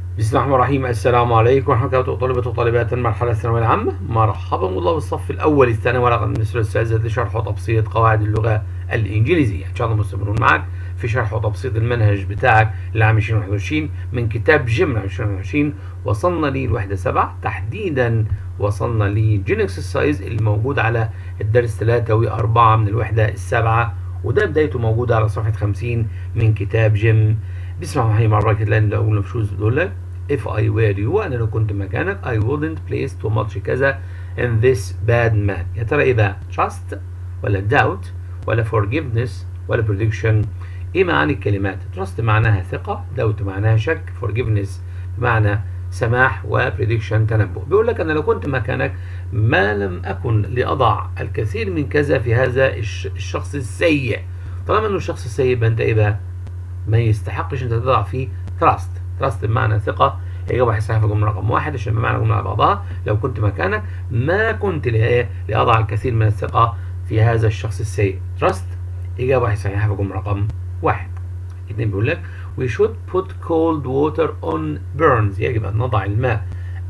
بسم الله الرحمن الرحيم السلام عليكم ورحمة الله طلبة وطالبات المرحلة الثانوية العامة مرحبا بالله بالصف الأول الثانوي رقم مصر الأستاذ لشرح وتبسيط قواعد اللغة الإنجليزية إن شاء الله مستمرون معك في شرح وتبسيط المنهج بتاعك لعام 2021 من كتاب جيم 2021 وصلنا للوحدة سبعة تحديدا وصلنا لجين اكسرسايز اللي موجود على الدرس 3 و4 من الوحدة السابعة وده بدايته موجودة على صفحة 50 من كتاب جيم بسم الله الرحمن الرحيم لان لو نفوز بيقول لك if I were you انا لو كنت مكانك I wouldn't place too much كذا in this bad man يا ترى ايه بقى trust ولا doubt ولا forgiveness ولا prediction ايه معاني الكلمات trust معناها ثقة doubt معناها شك forgiveness بمعنى سماح وبريدكشن تنبؤ بيقول لك انا لو كنت مكانك ما لم اكن لاضع الكثير من كذا في هذا الشخص السيء طالما انه الشخص السيء يبقى انت ايه بقى ما يستحقش انت تضع فيه تراست تراست بمعنى ثقة إجابة صحيحة في الجملة رقم واحد عشان بمعنى جملة على بعضها لو كنت مكانك ما كنت لأضع الكثير من الثقة في هذا الشخص السيء تراست إجابة صحيحة في الجملة رقم واحد اتنين بيقول لك we should put cold water on burns يجب أن نضع الماء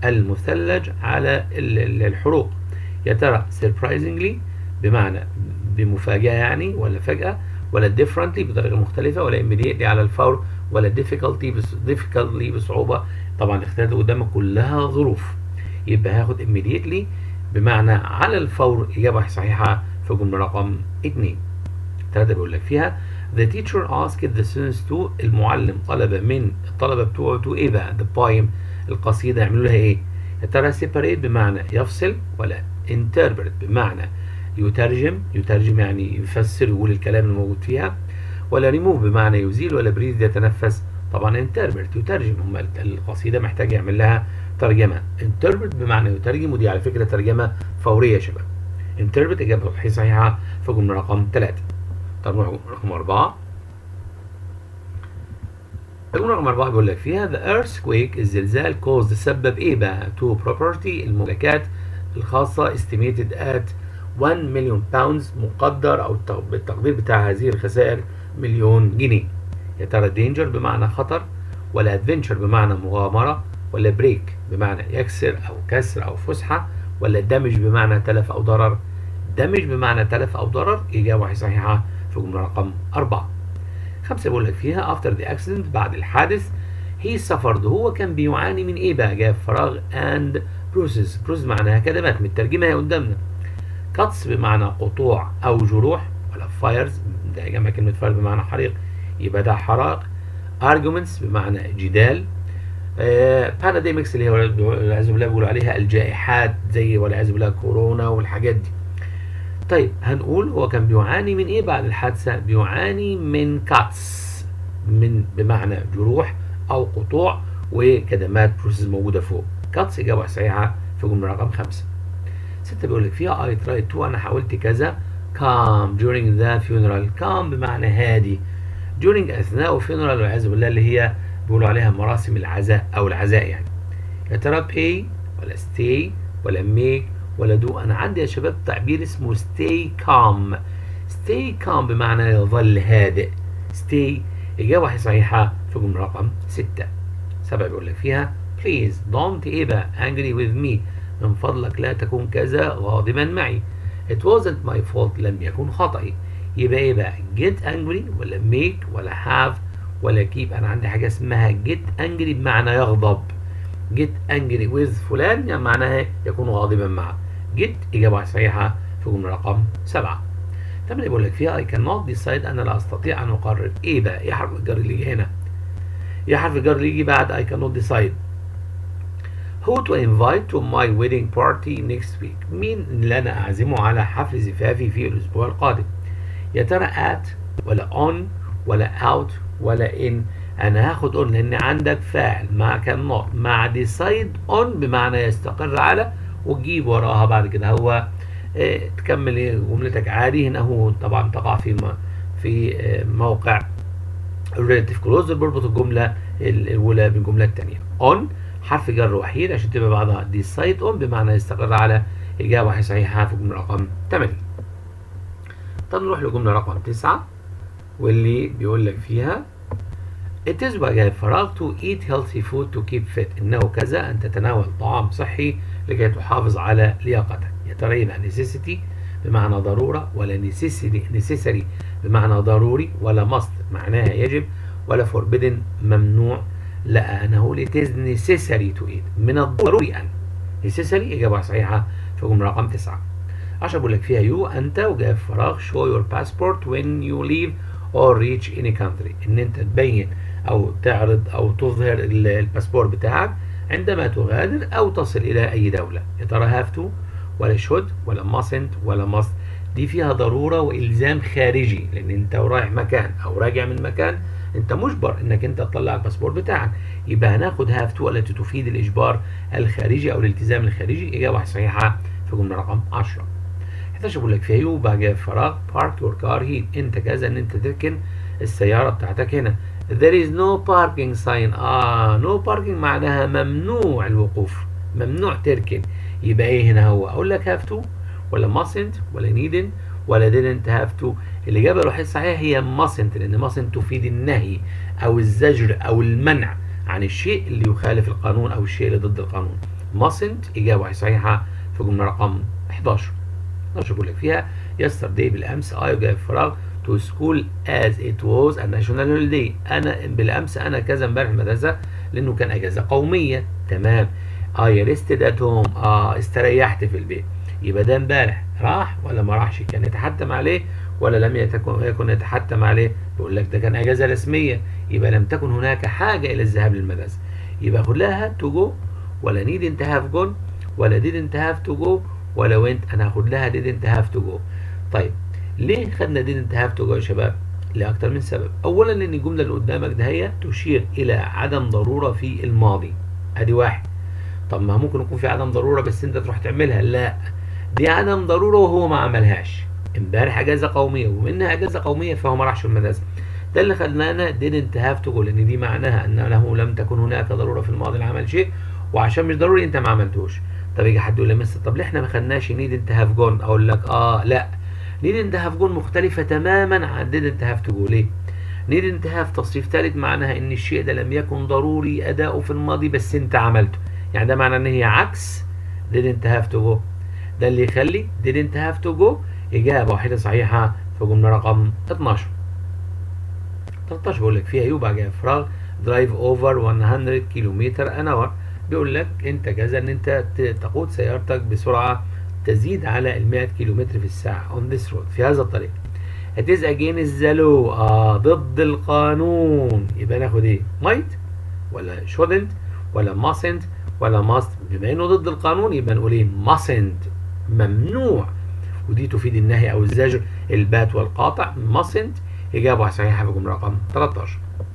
المثلج على الحروق يا ترى surprisingly بمعنى بمفاجأة يعني ولا فجأة ولا differently بطريقة مختلفة ولا immediately على الفور ولا difficulty بس difficultly بصعوبة طبعا الاختيارات اللي قدامك كلها ظروف يبقى هاخد immediately بمعنى على الفور إجابة صحيحة في الجملة رقم 2 ثلاثة بيقول لك فيها The teacher asked the students to المعلم طلب من الطلبة بتوعه to ايه بقى the poem القصيدة يعملوا لها ايه يا ترى separate بمعنى يفصل ولا interpret بمعنى يترجم يترجم يعني يفسر يقول الكلام الموجود فيها ولا ريموف بمعنى يزيل ولا بريز يتنفس طبعا انتربرت يترجم هم القصيدة محتاج يعمل لها ترجمة انتربرت بمعنى يترجم ودي على فكرة ترجمة فورية يا شباب انتربرت إجابة صحيحة في جملة رقم 3 طب نروح رقم 4 الجملة رقم 4 بيقول لك فيها the earthquake الزلزال caused سبب ايه بقى to property المملكات الخاصة estimated at 1 مليون باوندز مقدر او بالتقدير بتاع هذه الخسائر مليون جنيه يا ترى دينجر بمعنى خطر ولا ادفنتشر بمعنى مغامرة ولا بريك بمعنى يكسر او كسر او فسحة ولا دمج بمعنى تلف او ضرر دمج بمعنى تلف او ضرر اجابة صحيحة في جملة رقم أربعة خمسة بيقول لك فيها after the accident بعد الحادث he suffered هو كان بيعاني من ايه بقى جاب فراغ and bruises bruises معناها كدمات مترجمة هي قدامنا cuts بمعنى قطوع او جروح ولا fires ده جمع كلمة fire بمعنى حريق يبقى ده حرائق arguments بمعنى جدال باراديمكس اللي هي والعياذ بالله بيقولوا عليها الجائحات زي والعياذ بالله كورونا والحاجات دي طيب هنقول هو كان بيعاني من ايه بعد الحادثة بيعاني من كاتس من بمعنى جروح او قطوع وكدمات بروسيس موجودة فوق كاتس اجابة صحيحة في جملة رقم خمسة ستة بيقول لك فيها I tried to أنا حاولت كذا calm during the funeral calm بمعنى هادي during أثناء funeral والعياذ بالله اللي هي بيقولوا عليها مراسم العزاء أو العزاء يعني يا ترى pay ولا stay ولا make ولا do أنا عندي يا شباب تعبير اسمه stay calm stay calm بمعنى يظل هادئ stay إجابة صحيحة في جملة رقم ستة سبعة بيقول لك فيها please don't إيه بقى angry with me من فضلك لا تكون كذا غاضبا معي it wasn't my fault لم يكن خطأي يبقى ايه بقى get angry ولا make ولا have ولا keep انا عندي حاجة اسمها get angry بمعنى يغضب get angry with فلان يعني معناها يكون غاضبا معه get إجابة صحيحة في جملة رقم سبعة تمام بيقول لك فيها I cannot decide أنا لا أستطيع أن أقرر إيه بقى إيه حرف الجر اللي يجي هنا إيه حرف الجر اللي يجي بعد I cannot decide who to invite to my wedding party next week مين اللي انا اعزمه على حفل زفافي في الاسبوع القادم يا ترى at ولا on ولا out ولا in انا هاخد on لان عندك فاعل مع كان not مع decide on بمعنى يستقر على وتجيب وراها بعد كده هو اه تكمل جملتك عادي هنا هو طبعا تقع في في اه موقع relative clause بربط الجمله الاولى بالجمله الثانيه on حرف جر وحيد عشان تبقى بعدها decide on بمعنى يستقر على إجابة صحيحة في الجملة رقم 8 طب نروح لجملة رقم 9 واللي بيقول لك فيها It is بقى فراغ to eat healthy food to keep fit إنه كذا أن تتناول طعام صحي لكي تحافظ على لياقتك يا ترى يبقى necessity بمعنى ضرورة ولا necessity, necessary بمعنى ضروري ولا must معناها يجب ولا forbidden ممنوع لا أنا هقول it is necessary to eat من الضروري أن necessary إجابة صحيحة في جملة رقم تسعة عشان بقول لك فيها يو أنت وجاء في فراغ show your passport when you leave or reach any country إن أنت تبين أو تعرض أو تظهر الباسبور بتاعك عندما تغادر أو تصل إلى أي دولة يا ترى have to ولا should ولا mustn't ولا must دي فيها ضرورة وإلزام خارجي لأن أنت رايح مكان أو راجع من مكان أنت مجبر إنك أنت تطلع الباسبور بتاعك يبقى هناخد have to التي تفيد الإجبار الخارجي أو الالتزام الخارجي إجابة صحيحة في جملة رقم 10 11 بقول لك فيها يو بقى فراغ بارك يور كار هير أنت كذا إن أنت تركن السيارة بتاعتك هنا there is no parking sign آه no parking معناها ممنوع الوقوف ممنوع تركن يبقى ايه هنا هو اقول لك have to ولا mustn't ولا needn't ولا didn't have to الاجابه الوحيده الصحيحه هي mustn't لان mustn't تفيد النهي او الزجر او المنع عن الشيء اللي يخالف القانون او الشيء اللي ضد القانون mustn't اجابه صحيحه في جمله رقم 11 11 بقول لك فيها yesterday بالامس I جاي فراغ to school as it was a national holiday انا بالامس انا كذا امبارح المدرسه لانه كان اجازه قوميه تمام I rested at home اه استريحت في البيت يبقى ده امبارح راح ولا ما راحش كان يتحتم عليه ولا لم يكن يكن يتحتم عليه يقول لك ده كان اجازه رسميه يبقى لم تكن هناك حاجه الى الذهاب للمدرسه يبقى خد لها had to go ولا didn't have gone ولا didn't have to go ولا went انا هاخد لها didn't have to go طيب ليه خدنا didn't have to go يا شباب لأكتر من سبب أولا لأن الجملة اللي قدامك ده هي تشير إلى عدم ضرورة في الماضي أدي واحد طب ما ممكن يكون في عدم ضرورة بس أنت تروح تعملها لا دي عدم ضرورة وهو ما عملهاش امبارح أجازة قومية ومنها أجازة قومية فهو ما راحش المدرسة ده اللي خلانا didn't have to go لأن دي معناها أن له لم تكن هناك ضرورة في الماضي لعمل شيء وعشان مش ضروري أنت ما عملتوش طب يجي حد يقول لي مستر طب ليه احنا ما خدناش didn't have gone أقول لك آه لا didn't have gone مختلفة تماما عن didn't have to go ليه؟ didn't have تصريف ثالث معناها ان الشيء ده لم يكن ضروري اداؤه في الماضي بس انت عملته يعني ده معناه ان هي عكس didn't have to go ده اللي يخلي didn't have to go اجابة واحدة صحيحة في جملة رقم 12 13 بيقول لك فيها يوبع جاي فراغ درايف اوفر 100 كيلومتر ان اور بيقول لك انت كذا ان انت تقود سيارتك بسرعة تزيد على ال 100 كيلومتر في الساعة on this road في هذا الطريق it is against the law آه ضد القانون يبقى ناخد ايه might ولا shouldn't ولا mustn't ولا must بما انه ضد القانون يبقى نقول ايه mustn't ممنوع ودي تفيد النهي او الزجر البات والقاطع mustn't اجابة صحيحة في الجملة رقم 13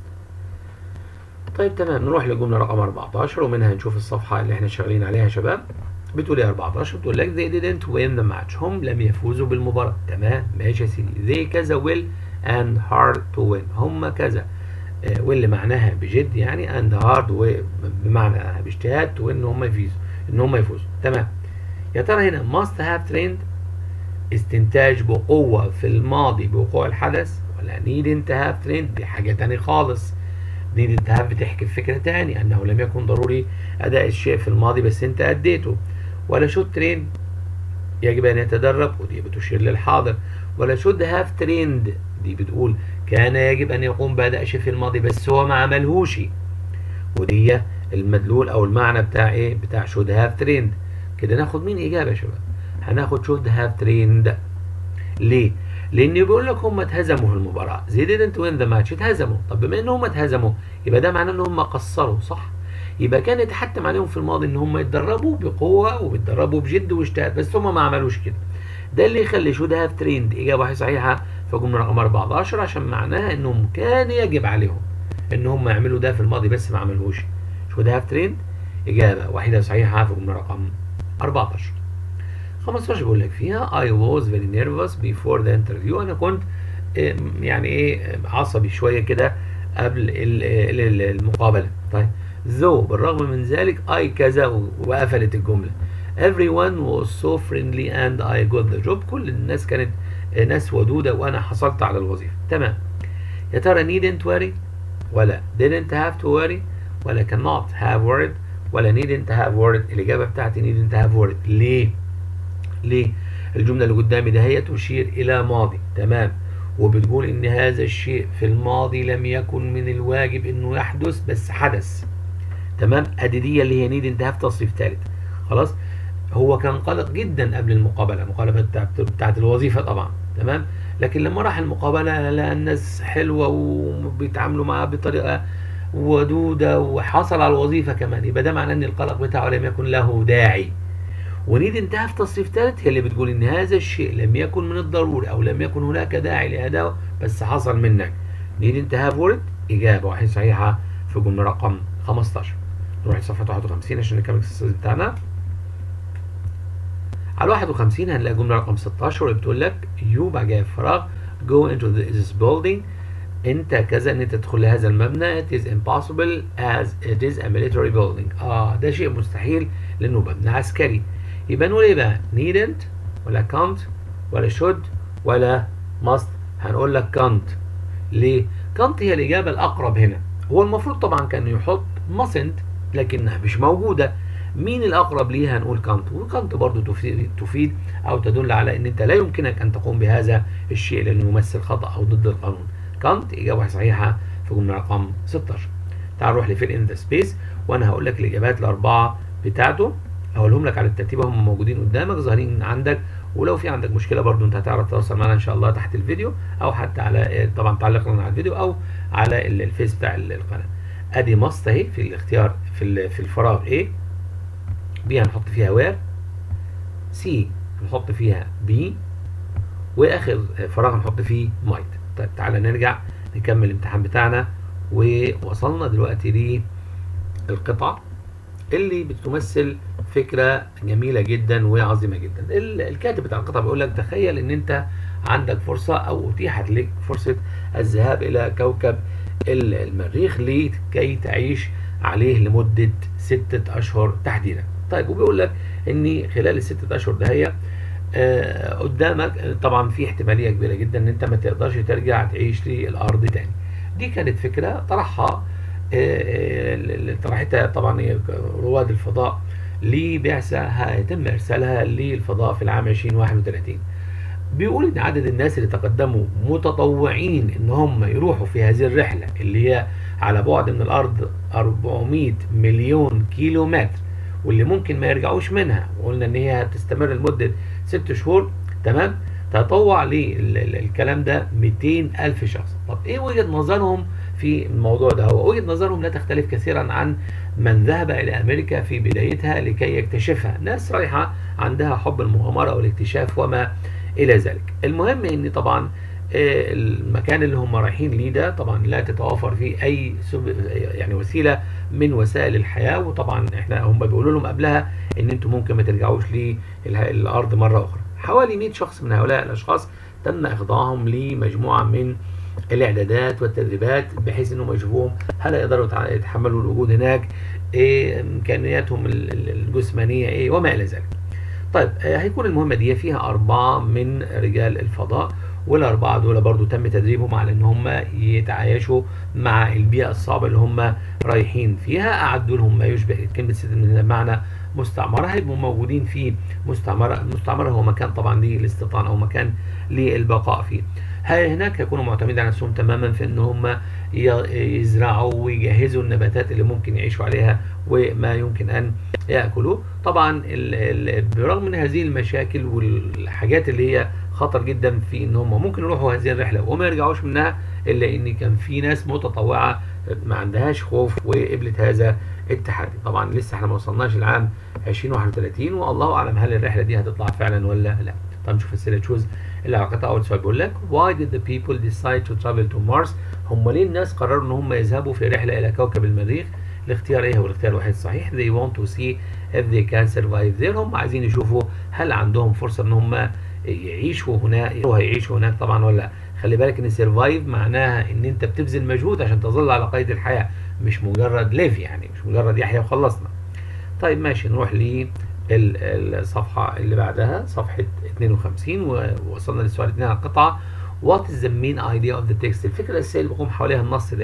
طيب تمام نروح للجملة رقم 14 ومنها نشوف الصفحة اللي احنا شغالين عليها يا شباب بتقول ايه 14 بتقول لك they didn't win the match هم لم يفوزوا بالمباراة تمام ماشي يا سيدي they كذا will and hard to win هم كذا آه will معناها بجد يعني and hard بمعنى باجتهاد to win ان هم يفوزوا ان هم يفوزوا تمام يا ترى هنا must have trained استنتاج بقوة في الماضي بوقوع الحدث ولا needn't have trained دي حاجة تانية خالص needn't have بتحكي فكرة تاني أنه لم يكن ضروري أداء الشيء في الماضي بس أنت أديته ولا should train يجب أن يتدرب ودي بتشير للحاضر ولا should have trained دي بتقول كان يجب أن يقوم بأداء شيء في الماضي بس هو ما عملهوش ودي المدلول أو المعنى بتاع إيه بتاع should have trained كده ناخد مين إجابة يا شباب هناخد should have trained ليه لان بيقول لك هم اتهزموا في المباراه زي didn't win the match اتهزموا طب بما ان هم اتهزموا يبقى ده معناه ان هم قصروا صح يبقى كان يتحتم عليهم في الماضي ان هم يتدربوا بقوه وبيتدربوا بجد واجتهاد بس هم ما عملوش كده ده اللي يخلي شو ده هاف تريند اجابه صحيحه في جمله رقم 14 عشان معناها انهم كان يجب عليهم ان هم يعملوا ده في الماضي بس ما عملوش شو ده هاف تريند اجابه واحده صحيحه في جمله رقم 14 15 بيقول لك فيها I was very nervous before the interview أنا كنت يعني إيه عصبي شوية كده قبل المقابلة طيب though بالرغم من ذلك I كذا وقفلت الجملة everyone was so friendly and I got the job كل الناس كانت ناس ودودة وأنا حصلت على الوظيفة تمام يا ترى needn't worry ولا didn't have to worry ولا cannot have worried ولا needn't have worried الإجابة بتاعتي needn't have worried ليه؟ ليه؟ الجملة اللي قدامي ده هي تشير إلى ماضي تمام وبتقول إن هذا الشيء في الماضي لم يكن من الواجب إنه يحدث بس حدث تمام ادي دي اللي هي نيد انتهاء تصريف ثالث خلاص هو كان قلق جدا قبل المقابله المقابله بتاعت, بتاعت الوظيفه طبعا تمام لكن لما راح المقابله لقى الناس حلوه وبيتعاملوا معاه بطريقه ودوده وحصل على الوظيفه كمان يبقى ده معناه ان القلق بتاعه لم يكن له داعي ونيد انتهى في تصريف ثالث هي اللي بتقول ان هذا الشيء لم يكن من الضروري او لم يكن هناك داعي لادائه بس حصل منك نيد انتهى ورد اجابه واحده صحيحه في جمله رقم 15 نروح لصفحه 51 عشان نكمل الاكسرسايز بتاعنا على 51 هنلاقي جمله رقم 16 اللي بتقول لك يو بعد جاي فراغ go into this building انت كذا ان انت تدخل لهذا المبنى it is impossible as it is a military building اه ده شيء مستحيل لانه مبنى عسكري يبقى نقول ايه بقى needn't ولا can't ولا should ولا must هنقول لك can't ليه can't هي الاجابه الاقرب هنا هو المفروض طبعا كان يحط mustn't لكنها مش موجوده مين الاقرب ليها هنقول كانت وكانت برضو تفيد, تفيد او تدل على ان انت لا يمكنك ان تقوم بهذا الشيء لانه يمثل خطا او ضد القانون كانت اجابه صحيحه في جمله رقم 16 تعال نروح لفيل ان ذا سبيس وانا هقول لك الاجابات الاربعه بتاعته هقولهم لك على الترتيب هم موجودين قدامك ظاهرين عندك ولو في عندك مشكله برضو انت هتعرف تتواصل معنا ان شاء الله تحت الفيديو او حتى على طبعا تعلق لنا على الفيديو او على الفيس بتاع القناه ادي ماست اهي في الاختيار في في الفراغ A بي هنحط فيها وير سي هنحط فيها بي واخر فراغ هنحط فيه مايت طيب تعالى نرجع نكمل الامتحان بتاعنا ووصلنا دلوقتي للقطعة اللي بتمثل فكرة جميلة جدا وعظيمة جدا الكاتب بتاع القطعة بيقول لك تخيل ان انت عندك فرصة او اتيحت لك فرصة الذهاب الى كوكب المريخ لكي تعيش عليه لمدة ستة أشهر تحديدا طيب وبيقول لك ان خلال الستة أشهر ده هي آه قدامك طبعا في احتمالية كبيرة جدا ان انت ما تقدرش ترجع تعيش للأرض تاني دي كانت فكرة طرحها آه طرحتها طبعا رواد الفضاء لبعثة هيتم إرسالها للفضاء في العام 2031 بيقول ان عدد الناس اللي تقدموا متطوعين ان هم يروحوا في هذه الرحله اللي هي على بعد من الارض 400 مليون كيلو متر واللي ممكن ما يرجعوش منها وقلنا ان هي هتستمر لمده ست شهور تمام تطوع للكلام ده 200 ألف شخص طب ايه وجهة نظرهم في الموضوع ده هو وجهة نظرهم لا تختلف كثيرا عن من ذهب إلى أمريكا في بدايتها لكي يكتشفها ناس رايحة عندها حب المغامرة والاكتشاف وما الى ذلك المهم ان طبعا المكان اللي هم رايحين ليه ده طبعا لا تتوافر فيه اي يعني وسيله من وسائل الحياه وطبعا احنا هم بيقولوا لهم قبلها ان انتم ممكن ما ترجعوش للارض مره اخرى حوالي 100 شخص من هؤلاء الاشخاص تم اخضاعهم لمجموعه من الاعدادات والتدريبات بحيث انهم يشوفوهم هل يقدروا يتحملوا الوجود هناك ايه امكانياتهم الجسمانيه ايه وما الى ذلك طيب هيكون المهمة دي فيها أربعة من رجال الفضاء والأربعة دول برضو تم تدريبهم على إن هم يتعايشوا مع البيئة الصعبة اللي هم رايحين فيها أعدوا لهم ما يشبه كلمة من معنى مستعمرة هيبقوا موجودين في مستعمرة مستعمرة هو مكان طبعا للاستيطان أو مكان للبقاء فيه هناك يكونوا معتمدين على نفسهم تماما في ان هم يزرعوا ويجهزوا النباتات اللي ممكن يعيشوا عليها وما يمكن ان ياكلوه طبعا برغم من هذه المشاكل والحاجات اللي هي خطر جدا في ان هم ممكن يروحوا هذه الرحله وما يرجعوش منها الا ان كان في ناس متطوعه ما عندهاش خوف وقبلت هذا التحدي طبعا لسه احنا ما وصلناش العام 2031 والله اعلم هل الرحله دي هتطلع فعلا ولا لا طب نشوف السيره تشوز اللي علاقتها اول سؤال بيقول لك why did the people decide to travel to Mars هم ليه الناس قرروا ان هم يذهبوا في رحله الى كوكب المريخ الاختيار ايه هو الاختيار الوحيد الصحيح they want to see if they can survive there هم عايزين يشوفوا هل عندهم فرصه ان هم يعيشوا هناك هيعيشوا هناك طبعا ولا خلي بالك ان سرفايف معناها ان انت بتبذل مجهود عشان تظل على قيد الحياه مش مجرد ليف يعني مش مجرد يحيى وخلصنا طيب ماشي نروح للصفحه اللي بعدها صفحه 52 ووصلنا للسؤال 2 على القطعه What is the main idea of the text الفكره الاساسيه اللي بقوم حواليها النص ده ايه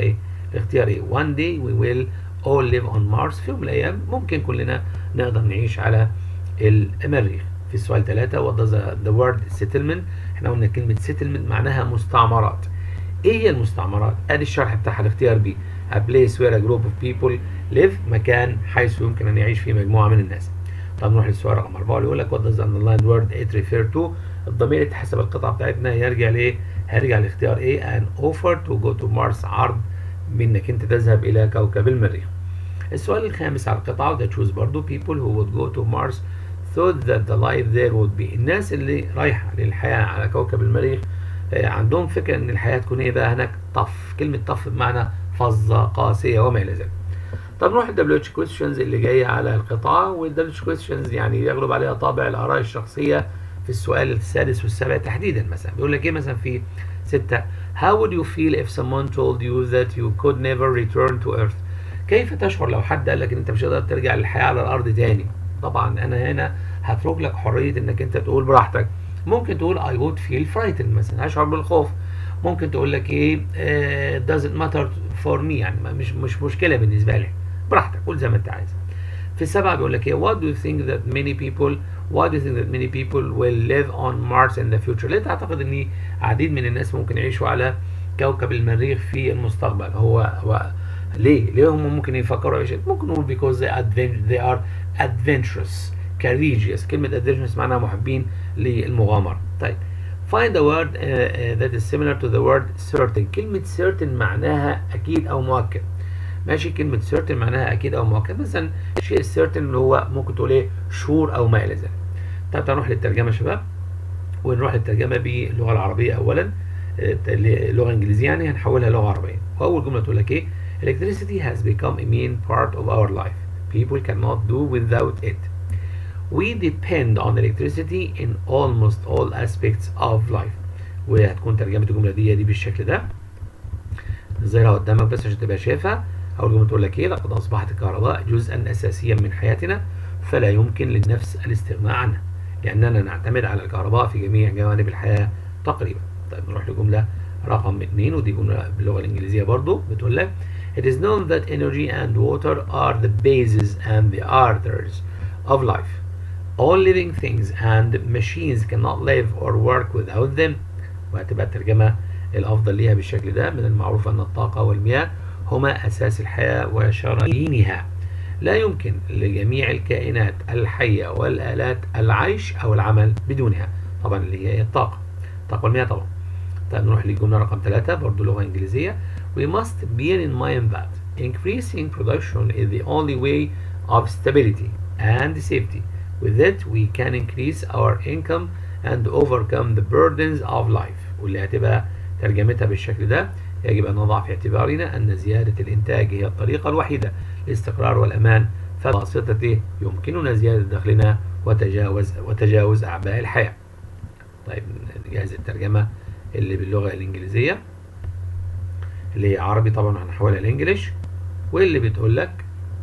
اختيار ايه one day we will all live on Mars في يوم من الايام ممكن كلنا نقدر نعيش على المريخ في السؤال ثلاثة what does the word settlement احنا قلنا كلمة settlement معناها مستعمرات ايه هي المستعمرات ادي الشرح بتاعها الاختيار بي a place where a group of people live مكان حيث يمكن ان يعيش فيه مجموعة من الناس طب نروح للسؤال رقم أربعة اللي يقول لك what does the underlined word it refer to الضمير اللي حسب القطعة بتاعتنا يرجع لايه؟ هيرجع لاختيار ايه an offer to go to Mars عرض بانك انت تذهب الى كوكب المريخ. السؤال الخامس على القطعة وده تشوز برضو people who would go to Mars thought that the life there would be الناس اللي رايحة للحياة على كوكب المريخ عندهم فكرة ان الحياة تكون ايه بقى هناك طف كلمة طف بمعنى فظة قاسية وما الى ذلك. طب نروح الدبليو اتش كويستشنز اللي جايه على القطاع والدبليو اتش كويستشنز يعني يغلب عليها طابع الاراء الشخصيه في السؤال السادس والسابع تحديدا مثلا بيقول لك ايه مثلا في ستة How would you feel if someone told you that you could never return to earth كيف تشعر لو حد قال لك ان انت مش هتقدر ترجع للحياه على الارض تاني طبعا انا هنا هترك لك حريه انك انت تقول براحتك ممكن تقول I would feel frightened مثلا هشعر بالخوف ممكن تقول لك ايه uh, doesn't matter for me يعني مش مش مشكله بالنسبه لي براحتك قول زي ما انت عايز في السبعه بيقول لك ايه what do you think that many people why do you think that many people will live on Mars in the future ليه تعتقد ان عديد من الناس ممكن يعيشوا على كوكب المريخ في المستقبل هو, هو ليه ليه هم ممكن يفكروا يعيشوا ممكن نقول because they, advent, they are adventurous courageous كلمة adventurous معناها محبين للمغامرة طيب find a word uh, uh, that is similar to the word certain كلمة certain معناها أكيد أو مؤكد ماشي كلمة certain معناها أكيد أو مؤكد مثلا شيء certain اللي هو ممكن تقول إيه sure أو ما إلى ذلك طب نروح للترجمة يا شباب ونروح للترجمة باللغة العربية أولا لغة إنجليزية يعني هنحولها لغة عربية وأول جملة تقول لك إيه electricity has become a main part of our life people cannot do without it we depend on electricity in almost all aspects of life وهتكون ترجمة الجملة دي دي بالشكل ده ظاهرها قدامك بس عشان تبقى شايفها أول جملة تقول لك إيه لقد أصبحت الكهرباء جزءا أساسيا من حياتنا فلا يمكن للنفس الاستغناء عنها لأننا نعتمد على الكهرباء في جميع جوانب الحياة تقريبا طيب نروح لجملة رقم اثنين ودي جملة باللغة الإنجليزية برضو بتقول لك It is known that energy and water are the bases and the arteries of life. All living things and machines cannot live or work without them. وهتبقى الترجمة الأفضل ليها بالشكل ده من المعروف أن الطاقة والمياه هما أساس الحياة وشرايينها. لا يمكن لجميع الكائنات الحية والآلات العيش أو العمل بدونها. طبعا اللي هي الطاقة. الطاقة والمياه طبعا. طيب نروح للجملة رقم ثلاثة برضو لغة إنجليزية. We must bear in mind that increasing production is the only way of stability and safety. With it, we can increase our income and overcome the burdens of life. واللي هتبقى ترجمتها بالشكل ده يجب أن نضع في اعتبارنا أن زيادة الإنتاج هي الطريقة الوحيدة للاستقرار والأمان فبواسطته يمكننا زيادة دخلنا وتجاوز وتجاوز أعباء الحياة. طيب نجهز الترجمة اللي باللغة الإنجليزية اللي هي عربي طبعا هنحولها لإنجليش واللي بتقول لك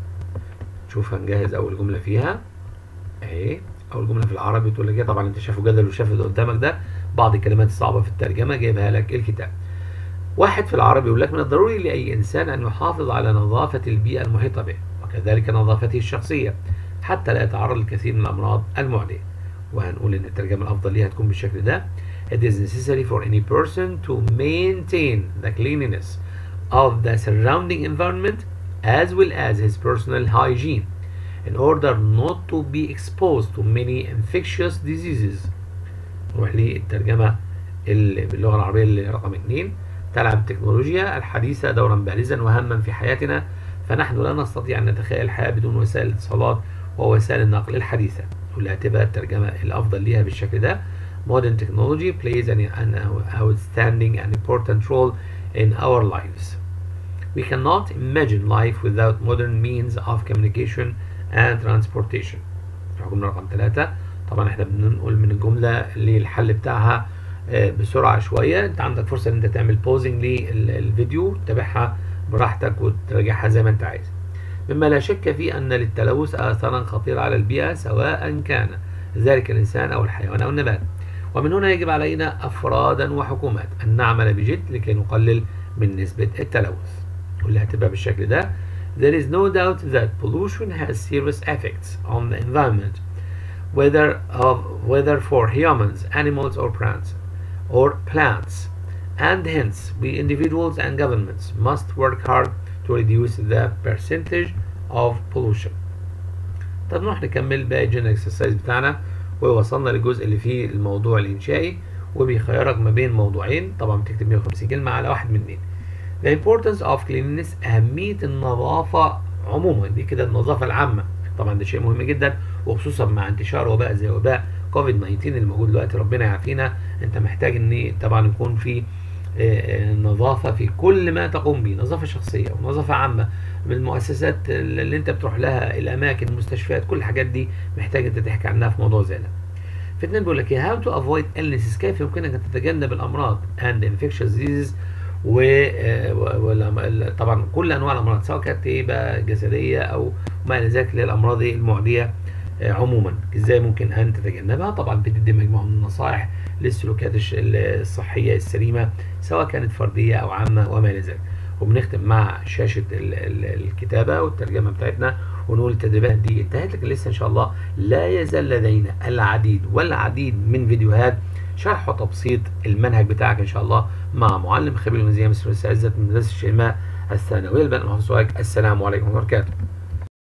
شوف هنجهز أول جملة فيها اهي اول جمله في العربي تقول لك ايه طبعا انت شايفه جدل وشايف اللي قدامك ده بعض الكلمات الصعبه في الترجمه جايبها لك الكتاب واحد في العربي يقول لك من الضروري لاي انسان ان يحافظ على نظافه البيئه المحيطه به وكذلك نظافته الشخصيه حتى لا يتعرض للكثير من الامراض المعديه وهنقول ان الترجمه الافضل ليها تكون بالشكل ده It is necessary for any person to maintain the cleanliness of the surrounding environment as well as his personal hygiene in order not to be exposed to many infectious diseases نروح للترجمة اللي باللغة العربية اللي رقم اثنين تلعب التكنولوجيا الحديثة دورا بارزا وهاما في حياتنا فنحن لا نستطيع أن نتخيل الحياة بدون وسائل الاتصالات ووسائل النقل الحديثة واللي هتبقى الترجمة الأفضل ليها بالشكل ده Modern technology plays an, an outstanding and important role in our lives. We cannot imagine life without modern means of communication and transportation الجملة رقم ثلاثة طبعا احنا بننقل من الجملة للحل بتاعها بسرعة شوية انت عندك فرصة ان انت تعمل بوزنج للفيديو تتابعها براحتك وتراجعها زي ما انت عايز مما لا شك فيه ان للتلوث اثارا خطيرة على البيئة سواء كان ذلك الانسان او الحيوان او النبات ومن هنا يجب علينا افرادا وحكومات ان نعمل بجد لكي نقلل من نسبة التلوث واللي هتبقى بالشكل ده There is no doubt that pollution has serious effects on the environment whether of whether for humans, animals or plants or plants and hence we individuals and governments must work hard to reduce the percentage of pollution طب نروح نكمل باقي الجنرال اكسرسايز بتاعنا ووصلنا للجزء اللي فيه الموضوع الانشائي وبيخيرك ما بين موضوعين طبعا بتكتب 150 كلمه على واحد من اثنين The importance of cleanliness أهمية النظافة عموما دي كده النظافة العامة طبعا ده شيء مهم جدا وخصوصا مع انتشار وباء زي وباء كوفيد 19 اللي موجود دلوقتي ربنا يعافينا انت محتاج ان طبعا يكون في نظافة في كل ما تقوم به نظافة شخصية ونظافة عامة من المؤسسات اللي انت بتروح لها الاماكن المستشفيات كل الحاجات دي محتاج انت تحكي عنها في موضوع زي ده في اتنين بيقول لك how to avoid illnesses كيف يمكنك ان تتجنب الامراض and infectious diseases و طبعا كل انواع الامراض سواء كانت ايه بقى جسديه او ما الى ذلك اللي هي الامراض المعديه عموما ازاي ممكن ان تتجنبها طبعا بتدي مجموعه من النصائح للسلوكيات الصحيه السليمه سواء كانت فرديه او عامه وما الى ذلك وبنختم مع شاشه الكتابه والترجمه بتاعتنا ونقول التدريبات دي انتهت لكن لسه ان شاء الله لا يزال لدينا العديد والعديد من فيديوهات شرح وتبسيط المنهج بتاعك ان شاء الله مع معلم خبير الانجليزيه مستر عزت من مدرسه الشيماء الثانويه البنات محافظ السلام عليكم ورحمه الله وبركاته